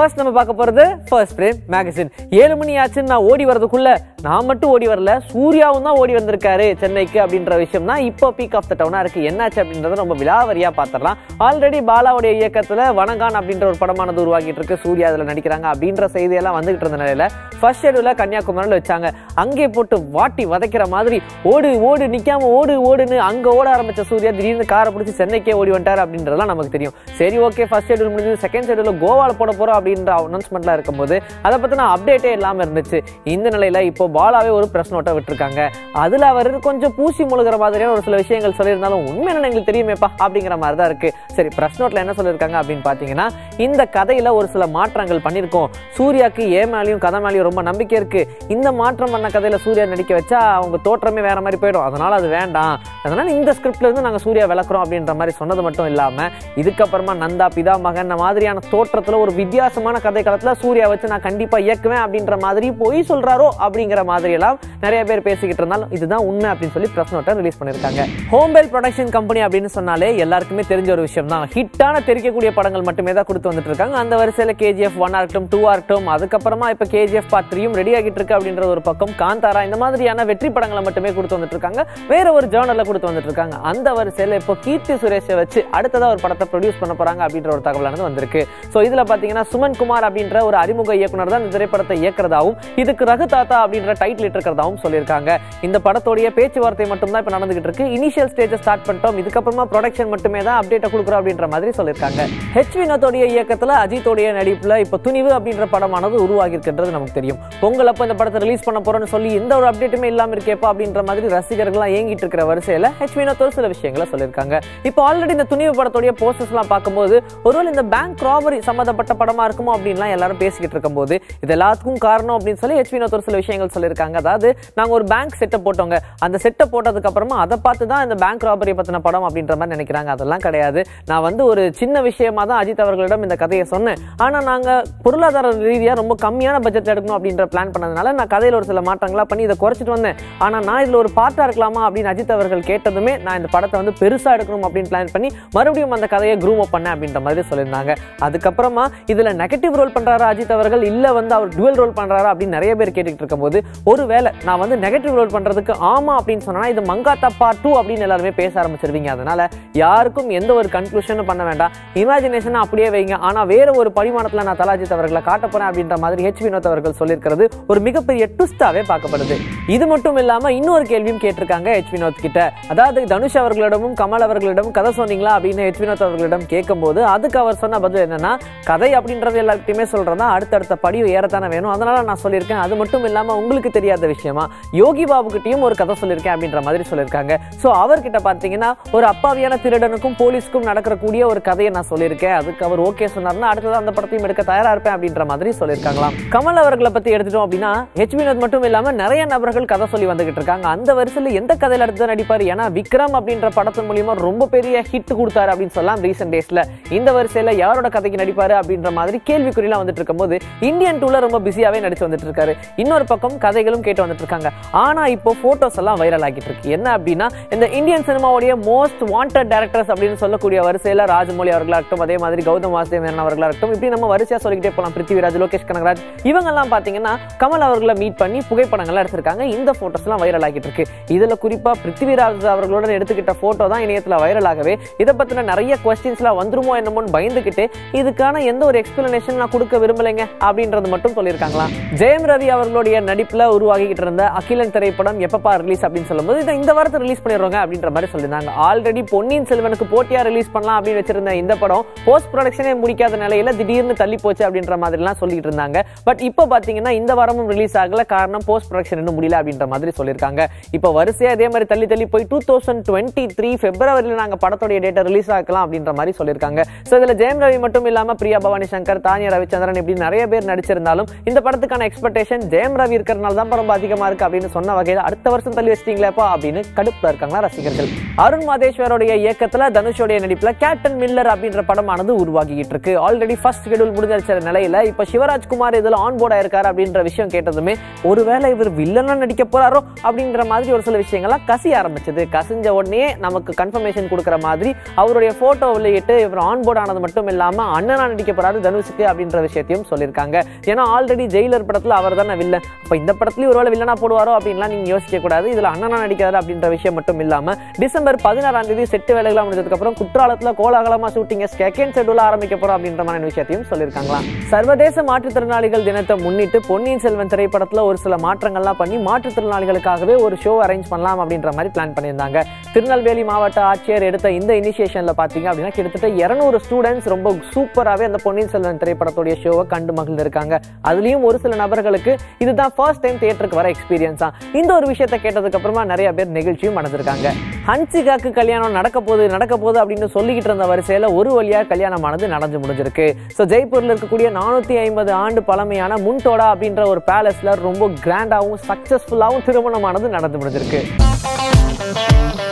first நம்ம பார்க்க போறது ஃபர்ஸ்ட் பிரேம் மேகசின் ஏழு மணி ஆச்சுன்னு நான் ஓடி வரதுக்குள்ள நான் மட்டும் ஓடி வரல சூர்யாவும் தான் ஓடி வந்திருக்காரு சென்னைக்கு அப்படின்ற விஷயம் தான் இப்போ பீக் ஆஃப் த டவுனா இருக்கு என்னாச்சு அப்படின்றத ரொம்ப விலாவரியா பார்த்துடலாம் ஆல்ரெடி பாலாவுடைய இயக்கத்துல வனங்கான் அப்படின்ற ஒரு படமானது உருவாக்கிட்டு இருக்கு சூர்யா அதுல நடிக்கிறாங்க அப்படின்ற செய்தியெல்லாம் வந்துகிட்டு இருந்த நிலையில ஃபர்ஸ்ட் ஷெடியூல கன்னியாகுமரியில் வச்சாங்க அங்கே போட்டு வாட்டி வதைக்கிற மாதிரி ஓடு ஓடு நிக்காம ஓடு ஓடுன்னு அங்க ஓட ஆரம்பிச்ச சூர்யா திடீர்னு காரை பிடிச்சி சென்னைக்கே ஓடி வந்துட்டார் அப்படின்றதெல்லாம் நமக்கு தெரியும் சரி ஓகே ஃபர்ஸ்ட் ஷெடியூல் முடிஞ்சது செகண்ட் ஷெடியூல் கோவால போட போறோம் அப்படின்ற அனௌன்ஸ்மெண்ட்லாம் இருக்கும்போது அதை பத்தின அப்டேட்டே இல்லாம இருந்துச்சு இந்த நிலையில இப்போ பாலாவே ஒரு பிரஸ் நோட்டை விட்டுருக்காங்க அதுல அவர் கொஞ்சம் பூசி முழுகிற மாதிரியான ஒரு சில விஷயங்கள் சொல்லியிருந்தாலும் உண்மை என்ன எங்களுக்கு தெரியுமேப்பா அப்படிங்கிற மாதிரி தான் இருக்கு சரி பிரஸ் நோட்ல என்ன சொல்லியிருக்காங்க அப்படின்னு பாத்தீங்கன்னா இந்த கதையில ஒரு சில மாற்றங்கள் பண்ணியிருக்கோம் சூர்யாக்கு ஏ மேலேயும் கதை மேலேயும் ரொம்ப நம்பிக்கை இருக்கு இந்த மாற்றம் பண்ண கதையில சூர்யா நடிக்க வச்சா அவங்க தோற்றமே வேற மாதிரி போயிடும் அதனால அது வேண்டாம் அதனால இந்த ஸ்கிரிப்ட்ல இருந்து நாங்க சூர்யா விளக்குறோம் அப்படின்ற மாதிரி சொன்னது மட்டும் இல்லாம இதுக்கப்புறமா நந்தா பிதா மகன் மாதிரியான தோற்றத்துல ஒரு வித்தியாசமான கதை காலத்துல சூர்யா வச்சு நான் கண்டிப்பா இயக்குவேன் அப்படின்ற மாதிரி பொய் சொல்றாரோ அப்படிங்கிற மாதிரி எல்லாம் நிறைய பேர் பேசிக்கிட்டு இருந்தாலும் இதுதான் உண்மை அப்படின்னு சொல்லி பிரஸ் நோட்டை ரிலீஸ் பண்ணிருக்காங்க ஹோம்பேல் ப்ரொடக்ஷன் கம்பெனி அப்படின்னு சொன்னாலே எல்லாருக்குமே தெரிஞ்ச ஒரு விஷயம் தான் ஹிட்டான தெரிக்கக்கூடிய படங்கள் மட்டுமே தான் கொடுத்து வந்துட்டு இருக்காங்க அந்த வரிசையில கேஜிஎஃப் ஒன் இருக்கட்டும் டூ இருக்கட்டும் அதுக்கப்புறமா இப்ப கேஜிஎஃப் பார்ட் த்ரீயும் ரெடி ஆகிட்டு இருக்கு அப்படின்ற ஒரு பக்கம் காந்தாரா இந்த மாதிரியான வெற்றி படங்களை மட்டுமே கொடுத்து வந்துட்டு இருக்காங்க வேற ஒரு ஜேர்னல்ல கொடுத்து வந்துட்டு இருக்காங்க அந்த வரிசையில இப்போ கீர்த்தி சுரேஷை வச்சு அடுத்ததா ஒரு படத்தை ப்ரொடியூஸ் பண்ண போறாங்க அப்படின்ற ஒரு தகவலானது வந்திருக்கு ஸோ இதுல பாத்தீங்கன்னா சுமன் குமார் அப்படின்ற ஒரு அறிமுக இயக்குனர் தான் இந்த திரைப்படத்தை இயக்குறதாவும் இதுக்கு ரகு தாத்தா அப்படின்ற டைட்டில் இருக்கிறதாவும் சொல்லியிருக்காங்க இந்த படத்தோடைய பேச்சுவார்த்தை மட்டும் தான் இப்போ நடந்துகிட்டு இருக்கு இனிஷியல் ஸ்டேஜ் ஸ்டார்ட் பண்ணிட்டோம் இதுக்கப்புறமா ப்ரொடக்ஷன் மட்டுமே தான் அப்டேட்டை கொடுக்குறோம் அப்படின்ற மாதிரி சொல்லியிருக்காங்க ஹெச் வினோத்தோடைய இயக்கத்துல அஜித்தோடைய நடிப்புல இப்போ துணிவு அப்படின்ற படமானது உருவாகி இருக்கின்றது நமக்கு தெரியும் பொங்கல் அப்போ இந்த படத்தை ரிலீஸ் பண்ண போறோம்னு சொல்லி எந்த ஒரு அப்டேட்டுமே இல்லாம இருக்கேப்பா அப்படின்ற மாதிரி ரசிகர்கள்லாம் ஏங்கிட்டு இருக்கிற வரிசையில ஹெச் வினோத் ஒரு சில விஷயங்களை சொல்லியிருக்காங்க இப்போ ஆல்ரெடி இந்த துணிவு படத்தோடைய போஸ்டர்ஸ் எல்லாம் பார்க்கும்போது ஒருவேளை இந்த பேங்க் ராபரி சம்பந்தப்பட்ட படமா இருக்குமோ அப்படின்லாம் எல்லாரும் பேசிக்கிட்டு இருக்கும்போது இது எல்லாத்துக்கும் காரணம் அப்படின்னு சொல்லி ஹெச் வினோத் ஒரு சில விஷயங்கள் சொல்லியிருக்காங்க அதாவது நாங்க ஒரு பேங்க் செட்டை போட்டோங்க அந்த செட்டை போட்டதுக்கு அப்புறமா அதை பார்த்து தான் இந்த பேங்க் ராபரி பத்தின படம் அப்படின்ற மாதிரி நினைக்கிறாங்க அதெல்லாம் கிடையாது நான் வந்து ஒரு சின்ன விஷயமா தான் அஜித் அவர்களிடம் இந்த கதையை சொன்னேன் ஆனா நாங்க பொருளாதார ரீதியா ரொம்ப கம்மியான பட்ஜெட் எடுக்கணும் அப்படின்ற பிளான் பண்ணதுனால நான் கதையில ஒரு சில மாற்றங்களா பண்ணி இதை குறைச்சிட்டு வந்தேன் ஆனா நான் இதுல ஒரு பார்ட்டா இருக்கலாமா அப்படின்னு அஜித் அவர்கள் கேட்டதுமே நான் இந்த படத்தை வந்து பெருசா எடுக்கணும் அப்படின்னு பிளான் பண்ணி மறுபடியும் அந்த கதையை க்ரூம் அப் பண்ணேன் அப்படின்ற மாதிரி சொல்லியிருந்தாங்க அதுக்கப்புறமா இதுல நெகட்டிவ் ரோல் பண்றாரா அஜித் அவர்கள் இல்ல வந்து அவர் டுவல் ரோல் பண்றாரா அப்படின்னு நிறைய பேர் கேட்டுக்கிட்டு இருக்கும்போது ஒருவேளை நான் வந்து நெகட்டிவ் ரோல் பண்றதுக்கு ஆமா அப்படின்னு சொன்னா இது மங்காத்தா பார்ட் டூ அப்படின்னு எல்லாருமே பேச ஆரம்பிச்சிருவீங்க அதனால யாருக்கும் எந்த ஒரு கன்க்ளூஷனும் பண்ண வேண்டாம் இமேஜினேஷன் அப்படியே வைங்க ஆனா வேற ஒரு பரிமாணத்துல நான் தலாஜித் அவர்களை காட்ட போறேன் அப்படின்ற மாதிரி ஹெச் வினோத் அவர்கள் சொல்லியிருக்கிறது ஒரு மிகப்பெரிய ட்விஸ்டாவே பார்க்கப்படுது இது மட்டும் இல்லாம இன்னொரு கேள்வியும் கேட்டிருக்காங்க ஹெச் வினோத் கிட்ட அதாவது தனுஷ் அவர்களிடமும் கமல் அவர்களிடம் கதை சொன்னீங்களா அப்படின்னு ஹெச் வினோத் அவர்களிடம் கேட்கும்போது அதுக்கு அவர் சொன்ன பதில் என்னன்னா கதை அப்படின்றது எல்லாத்தையுமே சொல்றதா அடுத்தடுத்த படியும் ஏறத்தானே வேணும் அதனால நான் சொல்லியிருக்கேன் அது மட்டும் இல்லாம உங்களுக்கு தெரியாத விஷயமா யோகி பாபு கிட்டயும் ஒரு கதை சொல்லியிருக்கேன் அப்படின்ற மாதிரி சொல்லியிருக்காங்க சோ அவர்கிட்ட பாத்தீங்கன்னா ஒரு அப்பாவியான திருடனுக்கும் போலீஸ்க்கும் நடக்கிற கூடிய ஒரு கதையை நான் சொல்லியிருக்கேன் அதுக்கு அவர் ஓகே சொன்னார்னா அடுத்தது அந்த படத்தையும் எடுக்க தயாரா இருப்பேன் அப்படின்ற மாதிரி சொல்லியிருக்காங்களாம் கமல் அவர்களை பத்தி எடுத்துட்டோம் அப்படின்னா ஹெச் வினோத் மட்டும் இல்லாம நிறைய நபர்கள் கதை சொல்லி வந்துகிட்டு இருக்காங்க அந்த வரிசையில் எந்த கதையில அடுத்து நடிப்பாரு ஏன்னா விக்ரம் அப்படின்ற படத்தின் மூலியமா ரொம்ப பெரிய ஹிட் கொடுத்தாரு அப்படின்னு சொல்லலாம் ரீசெண்ட் டேஸ்ல இந்த வரிசையில யாரோட கதைக்கு நடிப்பாரு அப்படின்ற மாதிரி கேள்விக்குறிலாம் வந்துட்டு இருக்கும்போது இந்தியன் டூல ரொம்ப பிஸியாவே நடிச்சு வந்துட்டு இருக்காரு இன்னொரு பக்கம் கதைகளும் கேட்டு வந்துட்டு இருக்காங்க ஆனா இப்போ போட்டோஸ் எல்லாம் வைரல் ஆகிட்டு இருக்கு என்ன அப்படின்னா இந்த இந்தியன் சினிமாவுடைய மோஸ்ட் வாண்டட் டேரக்டர்ஸ் அப்படின்னு சொல்லக்கூடிய வரிசையில ராஜமௌலி அவர்களா இருக்கட்டும் அதே மாதிரி கௌதம் வாசுதேவன் அவர்களா இருக்கட்டும் இப்படி நம்ம வரிசையா சொல்லிக்கிட்டே போலாம் பிருத்திவிராஜ் லோகேஷ் கனகராஜ் இவங்க எல்லாம் பாத்தீங்கன்னா கமல் அவர்களை மீட் பண்ணி புகைப்படங்கள்லாம் எடுத்திருக்காங்க இந்த போட்டோஸ் எல்லாம் வைரல் ஆகிட்டு இருக்கு இதுல குறிப்பா பிருத்திவிராஜ் அவர்களுடன் எடுத்துக்கிட்ட போட்டோ தான் இணையத்துல வைரல் ஆகவே இதை பத்தின நிறைய கொஸ்டின்ஸ்லாம் வந்துருமோ என்னமோன்னு பயந்துகிட்டு இதுக்கான எந்த ஒரு எக்ஸ்பிளனேஷன் நான் கொடுக்க விரும்பலைங்க அப்படின்றது மட்டும் சொல்லியிருக்காங்களாம் ஜெயம் ரவி அவர்களுடைய நடிப்புல உருவாகிக்கிட்டு இருந்த அகிலன் திரைப்படம் எப்பப்பா ரிலீஸ் அப்படின்னு சொல்லும்போது இதை இந்த வாரத்தை ரிலீஸ் பண்ணிடுவாங்க அப்படின்ற மாதிரி சொல்லியிருந்தாங்க ஆல்ரெடி பொன்னியின் செல்வனுக்கு போட்டியா ரிலீஸ் பண்ணலாம் அப்படின்னு வச்சிருந்த இந்த படம் போஸ்ட் ப்ரொடக்ஷனே முடிக்காத நிலையில திடீர்னு தள்ளி போச்சு அப்படின்ற மாதிரிலாம் சொல்லிட்டு இருந்தாங்க பட் இப்போ பாத்தீங்கன்னா இந்த வாரமும் ரிலீஸ் ஆகல காரணம் போஸ்ட் ப்ரொடக்ஷன் இன்னும் முடியல அப்படின்ற மாதிரி சொல்லியிருக்காங்க இப்போ வரிசையா அதே மாதிரி தள்ளி தள்ளி போய் டூ தௌசண்ட் டுவெண்ட்டி த்ரீ பிப்ரவரியில் நாங்க படத்தோடைய டேட்டா ரிலீஸ் ஆக்கலாம் அப்படின்ற மாதிரி சொல்லியிருக்காங்க ஸோ இதுல ஜெயம் ரவி மட்டும் இல்லாம பிரியா பவானி சங்கர் தானியா ரவிச்சந்திரன் இப்படி நிறைய பேர் நடிச்சிருந்தாலும் இந்த படத்துக்கான எக்ஸ்பெக்டேஷன் ஜெயம் ரவி இருக்கிறனால தான் ரொம்ப அதிகமா இருக்கு அப்படின்னு சொன்ன வகையில் அடுத்த வருஷம் தள்ளி வச்சிட்டீங்களேப்பா அப்படின்னு கடுப்புல இருக்காங்களா ரசிகர்கள் அருண் மாதேஸ்வரோடைய இயக்கத்துல தனுஷோடைய நடிப்புல கேப்டன் மில்லர் அப்படின்ற படமானது உருவாகிட்டு இருக்கு ஆல்ரெடி ஃபர்ஸ்ட் ஷெடியூல் முடிஞ்சிருச்ச நிலையில இப்ப சிவராஜ்குமார் இதுல ஆன் போர்ட் ஆயிருக்காரு அப்படின்ற விஷயம் கேட்டதுமே ஒருவேளை இவர் வில்லனா நடிக்க போறாரோ அப்படின்ற மாதிரி ஒரு சில விஷயங்கள்லாம் கசிய ஆரம்பிச்சது கசிஞ்ச உடனே நமக்கு கன்ஃபர்மேஷன் கொடுக்குற மாதிரி அவருடைய போட்டோ வெளியிட்டு இவர் ஆன் போர்ட் ஆனது மட்டும் இல்லாம அண்ணனா நடிக்க போறாரு தனுஷுக்கு அப்படின்ற விஷயத்தையும் சொல்லியிருக்காங்க ஏன்னா ஆல்ரெடி ஜெயிலர் படத்துல அவர் தானே வில்லன் அப்ப இந்த படத்துலயும் ஒருவேளை வில்லனா போடுவாரோ அப்படின்லாம் நீங்க யோசிக்க கூடாது இதுல அண்ணனா நடிக்கிறாரு அப்படின்ற விஷயம் மட்டும் இல்லாம டிசம்பர் பதினாறாம் தேதி செட்டு வேலைகளாம் முடிஞ்சதுக்கு அப்புறம் குற்றாலத்துல கோலாகலமா ஷூட்டிங் செகண்ட் ஷெட்யூல் ஆரம்பிக்க போறோம் அப்படின்ற மாதிரி விஷயத்தையும் சொல்லியிருக்காங்களாம் சர்வதேச மாற்றுத்திறனாளிகள் தினத்தை முன்னிட்டு பொன்னியின் செல்வன் திரைப்படத்துல ஒரு சில மாற்றங்கள்லாம் பண்ணி மாற்றுத்திறனாளிகளுக்காகவே ஒரு ஷோ அரேஞ்ச் பண்ணலாம் அப்படின்ற மாதிரி பிளான் பண்ணியிருந்தாங்க திருநெல்வேலி மாவட்ட ஆட்சியர் எடுத்த இந்த இனிஷியேஷன்ல பாத்தீங்க அப்படின்னா கிட்டத்தட்ட இருநூறு ஸ்டூடெண்ட்ஸ் ரொம்ப சூப்பராகவே அந்த பொன்னியின் செல்வன் திரைப்படத்துடைய ஷோவை கண்டு மகிழ்ந்திருக்காங்க அதுலயும் ஒரு சில நபர்களுக்கு இதுதான் ஃபர்ஸ்ட் டைம் தியேட்டருக்கு வர எக்ஸ்பீரியன்ஸா இந்த ஒரு விஷயத்தை கேட்டதுக்கு அப்புறமா நிறைய பேர் நிகழ்ச்சியும் அடைஞ்சிருக்காங்க ஹன்சிகாக்கு கல்யாணம் நடக்க போகுது நடக்க போகுது அப்படின்னு சொல்லிக்கிட்டு இருந்த வரிசையில ஒரு வழியா கல்யாணமானது நடந்து முடிஞ்சிருக்கு ஸோ ஜெய்ப்பூர்ல இருக்கக்கூடிய நானூத்தி ஐம்பது ஆண்டு பழமையான முன்டோடா அப்படின்ற ஒரு பேலஸ்ல ரொம்ப கிராண்டாவும் சக்சஸ்ஃபுல்லாவும் திருமணமானது நடந்து முடிஞ்சிருக்கு